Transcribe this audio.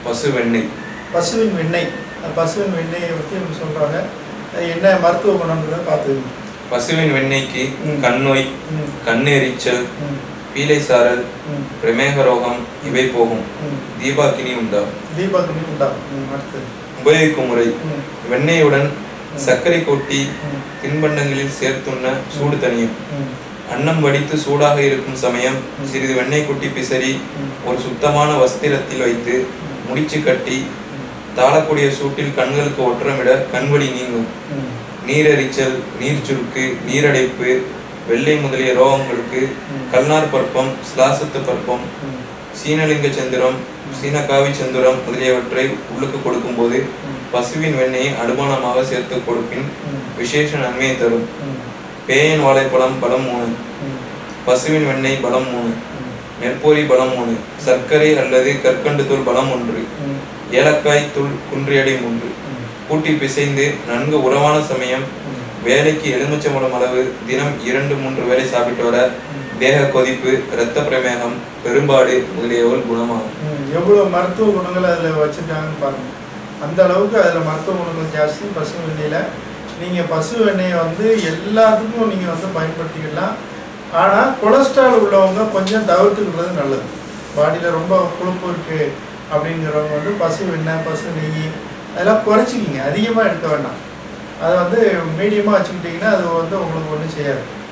பசு வெண்ணெய் பசுவின் வெண்ணெய் அந்த பசுவின் வெண்ணெயை பற்றி அவங்க சொல்கிறாங்க அது என்ன மருத்துவ குணங்கிறத பார்த்துக்கணும் பசுவின் வெண்ணெய்க்கு ம். கண்ணோய் ம் கண்ணெரிச்சல் ம் பீலை சாரல் ம் பிரமேக ரோகம் இவை போகும் ம் தீபாக்கினி உண்டாகும் தீபாவளி உண்டாகும் ம் அடுத்தது உபயோகிக்கும் முறை ம் வெண்ணெயுடன் சர்க்கரை கொட்டி ம் தின்பண்டங்களில் சேர்த்துண்ண சூடு தணியும் ம் அன்னம் வடித்து சூடாக இருக்கும் சமயம் சிறிது வெண்ணெய் குட்டி பிசறி ம் ஒரு சுத்தமான வஸ்திரத்தில் வைத்து முடிச்சு கட்டி ம் தாளக்கூடிய சூட்டில் கண்களுக்கு ஒற்றமிட கண்வடி நீங்கும் ம் நீரெரிச்சல் நீர் சுருக்கு நீரடைப்பு வெள்ளை முதலிய ரோகங்களுக்கு ம். கல்நார் பற்பம் சிலாசத்து பற்பம் ம் சீனலிங்க சந்திரம் சீனகாவி சந்திரம் முதலியவற்றை உள்ளுக்கு கொடுக்கும்போது ம் பசுவின் வெண்ணெயை அனுமானமாக சேர்த்து கொடுப்பின் ம் விசேஷ நன்மையை தரும் ம் பேயன் வாழைப்பழம் பலம் மூணு ம் பசுவின் வெண்ணெய் பலம் மூணு ம் நெற்பொரி பலம் மூணு சர்க்கரை அல்லது கற்கண்டு தூள் பலம் ஒன்று ம் ஏலக்காய் தூள் குன்றியடை மூன்று ம் கூட்டி பிசைந்து நன்கு உறவான சமயம் ம் வேலைக்கு எலுமிச்சம்பழம் அளவு தினம் இரண்டு மூன்று வேளை சாப்பிட்டு வர தேக கொதிப்பு இரத்த பிரமேகம் பெரும்பாடு முதலியவள் குணமாகும் ம், எவ்வளவு மருத்துவ குணங்கள் அதில் வச்சுருக்காங்கன்னு பாருங்க அந்த அளவுக்கு அதில் மருத்துவ குணங்கள் ஜாஸ்தி பசு வெண்ணெயில் நீங்கள் பசு வெண்ணெயை வந்து எல்லாத்துக்கும் நீங்கள் வந்து பயன்படுத்திக்கலாம் ஆனால் கொலஸ்ட்ரால் உள்ளவங்க கொஞ்சம் தவிர்த்துக்கிறது நல்லது பாடியில் ரொம்ப கொழுப்பு இருக்குது அப்படிங்கிறவங்க வந்து பசு வெண்ணெய் பசு நெய் அதெல்லாம் குறைச்சிக்கிங்க அதிகமாக எடுக்க வேண்டாம் அதை வந்து மீடியமாக வச்சுக்கிட்டிங்கன்னா அது வந்து உங்களுக்கு ஒன்றும் செய்யாது